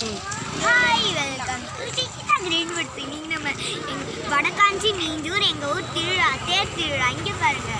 Hi welcome to Chikkitha Greenwood இன்னைக்கு நம்ம எங்க வடக்காஞ்சி மீஞ்சூர் எங்க ஊர் திருவிழா தேர் திருவிழா இங்க பாருங்க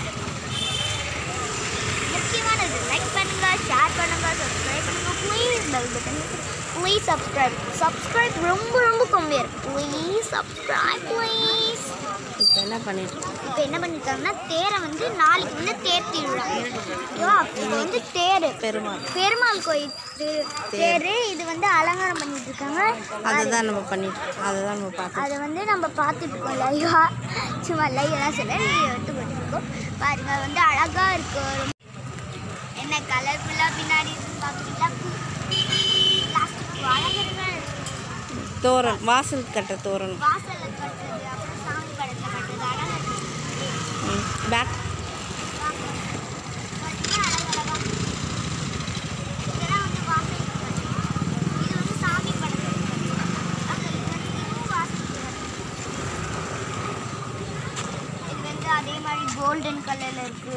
முக்கியமானது லைக் பண்ணுங்க ஷேர் பண்ணுங்க சப்ஸ்கிரைப் பண்ணுங்க please bell button please subscribe subscribe ரொம்ப ரொம்ப கம்மியாக இருக்கு ப்ளீஸ் சப்ஸ்கிரைப் ப்ளீஸ் இப்போ என்ன பண்ணிட்டு இருக்கோம்? இப்போ என்ன பண்ணிருக்காங்கன்னா தேரை வந்து நாளைக்கு வந்து தேர் திருவிழா ஓகேவா இப்போ வந்து தேர் பெருமாள் பெருமாள் கோயில் திரு- தேரு இது வந்து அலங்காரம் பண்ணிட்டு இருக்காங்க அதுதான் நம்ம பண்ணிட்டு இருக்கோம். அதுதான் நம்ம பார்க்கணும் அதை வந்து நம்ம பார்த்துட்டு இருக்கோம் லைவா சும்மா லைவெல்லாம் சொல்ல வீடியோ எடுத்து போட்டுருக்கோம் பாருங்க அது வந்து அழகா இருக்கு ரொம்ப- என்ன கலர்ஃபுல்லாக பின்னாடி இருக்குன்னு பார்க்குறீங்களா பிளாஸ்டிக் அழகா இருக்கு தோரண் வாசல் கட்ட தோரணம் வாசல்ல கட்டுறது அப்புறம் சாமி படத்தை கட்டுறது அழகா இருக்கு பேக் பார்த்தீங்கன்னா அழகழகா இதெல்லாம் வந்து வாசல் இது வந்து சாமி படத்துக்கு அப்புறம் இது வந்து இதுவும் வாசலுக்கு இது வந்து அதே மாதிரி கோல்டன் கலர்ல இருக்கு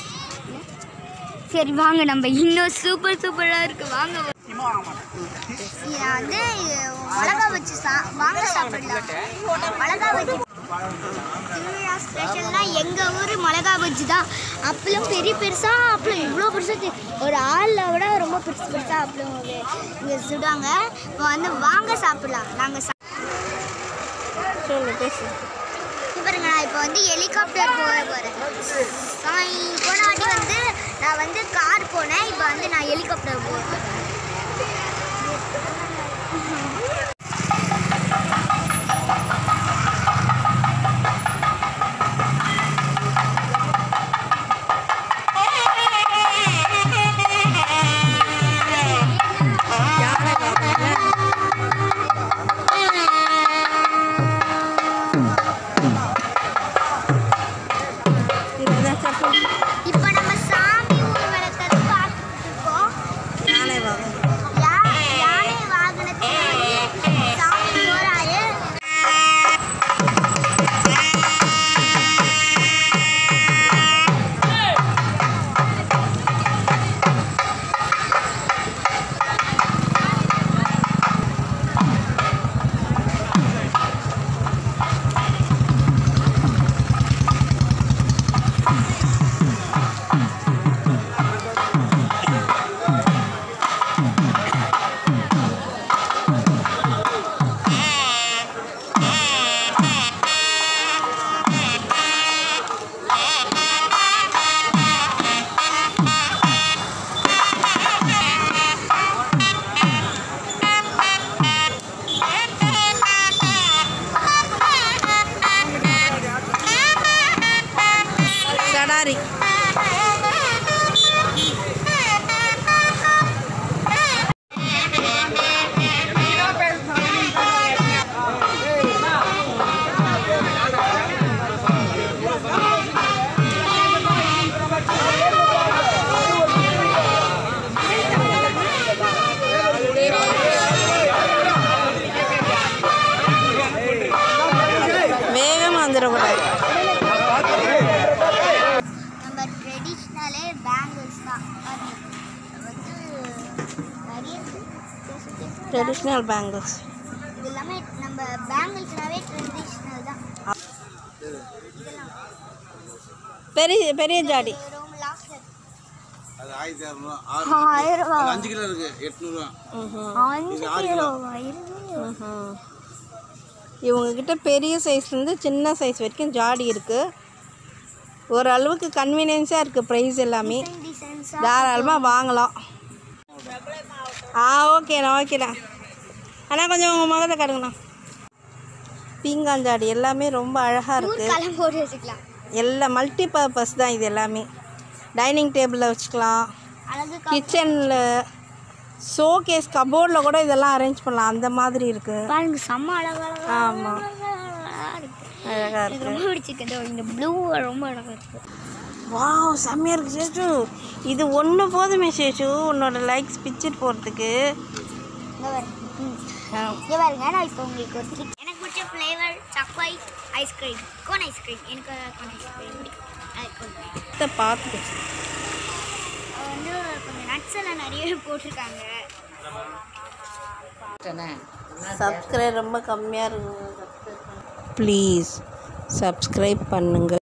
சரி வாங்க நம்ம இன்னும் சூப்பர் சூப்பராக இருக்கு வாங்க இது வந்து இது மிளகா வச்சு சா வாங்க சாப்பிடலாம் மிளகா வச்சு திருவிழா ஸ்பெஷல்னா எங்கள் ஊர் மிளகா பஜ்ஜி தான் அப்பளம் பெரிய பெருசாக அப்பளம் இவ்வளோ பெருசாக ஒரு ஆளில் விட ரொம்ப பெருசு பெருசாக அப்பளம் இங்கே சுடுவாங்க இப்போ வந்து வாங்க சாப்பிடலாம் நாங்கள் சா சொல்லு பேசு பாருங்க நான் இப்போ வந்து ஹெலிகாப்டர் போக போகிறேன் போன வாட்டி வந்து நான் வந்து கார் போனேன் இப்போ வந்து நான் ஹெலிகாப்டர் போகிறேன் யானை வாகனம். இதுதான் சப்பல். இப்போ நம்ம சாமி ஊர்வலத்தை பார்த்துட்டு இருக்கோம் யானை வாகனம். யா- யானை வாகனத்தில் வந்து சாமி போறாரு சடாரி வேகமாக வந்துடக்கூடாது நம்ம ட்ரெடிஷ்னலே பேங்கிள்ஸ் தான் அது வந்து நிறைய இருக்கு. பெருசு பெருசு ட்ரெடிஷ்னல் பேங்கிள்ஸ் இது எல்லாமே நம்ம பேங்கிள்ஸ்னாவே ட்ரெடிஷ்னல் தான் பெரிய பெரிய ஜாடி இது ரொம்ப லாஸ்ட் அது ஆயிரத்தி இரநூறுவா ஆயிரம் ரூபா அஞ்சு கிலோ இருக்கு எட்நூறுவா ம்ஹும். அஞ்சு கிலோவா இருபது ம்ஹும். இவங்கக்கிட்ட பெரிய சைஸ்லேருந்து சின்ன சைஸ் வரைக்கும் ஜாடி இருக்குது ஓரளவுக்கு கன்வீனியன்ஸாக இருக்குது ப்ரைஸ் எல்லாமே டிசைன்ஸாக தாராளமாக வாங்கலாம் ஆ ஓகேண்ணா ஓகேண்ணா அண்ணா கொஞ்சம் உங்கள் முகத்தை காட்டுங்கண்ணா பீங்காஞ்சாடி எல்லாமே ரொம்ப அழகாக இருக்குது கலம் போட்டு வச்சுக்கலாம் எல்லா மல்டி பர்பஸ் தான் இது எல்லாமே டைனிங் டேபிளில் வச்சுக்கலாம் அழகு கிச்சனில் ஷோகேஸ் கபோர்டில் கூட இதெல்லாம் அரேஞ்ச் பண்ணலாம் அந்த மாதிரி இருக்குது பாருங்க செம்ம அழகழகா ஆமாம் இருக்கு அழகாக எனக்கு இருக்குது ரொம்ப பிடிச்சிருக்கு இந்த ப்ளூ ரொம்ப அழகா இருக்கு வாவ் செம்மையாக இருக்குது சேச்சு இது ஒன்று போதுமே சேச்சு உன்னோட லைக்ஸ் பிச்சுட்டு போகிறதுக்கு இங்க பாருங்க ம். இங்க பாருங்க நான் இப்போ உங்களுக்கு ஒரு trick- எனக்கு பிடிச்ச flavour chocolate ice cream cone ice cream எனக்கு கோன் ஐஸ்கிரீம் பிடிக்கும் அது கோன் பார்த்து வந்து கொஞ்சம் நட்ஸ் எல்லாம் நிறைய போட்டிருக்காங்க சப்ஸ்கிரைப் ரொம்ப கம்மியாக இருக்குங்க ப்ளீஸ் சப்ஸ்கிரைப் பண்ணுங்கள்